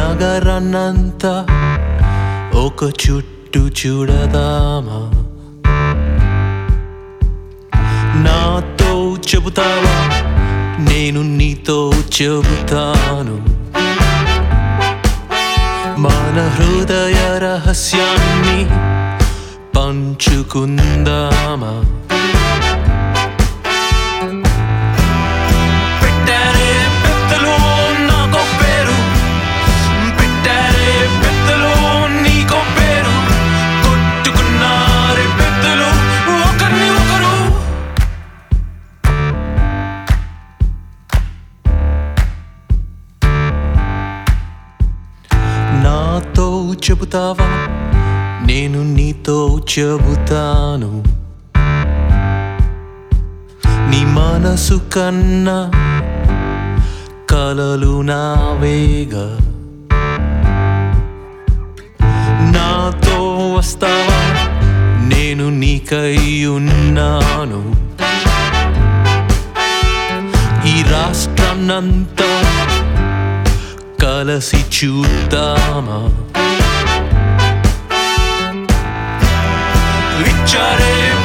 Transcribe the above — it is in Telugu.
నగరన్నంతా ఒక చుట్టు చూడదామా నాతో చెబుతావా నేను నీతో చెబుతాను మన హృదయ రహస్యాన్ని పంచుకుందామా పెట్టారే పెద్దలు నాకో పేరు పెట్టారే పెద్దలు నీకో పేరు కొట్టుకున్నారే పెద్దలు ఒకరిని ఒకరు నాతో చెబుతావా నేను నీతో చెబుతాను నీ మనసు కన్నా కలలు నావేగా నాతో వస్తావా నేను నీకై ఉన్నాను ఈ రాష్ట్రాన్నంతా కలసి చూద్దామా ఇచ్చారే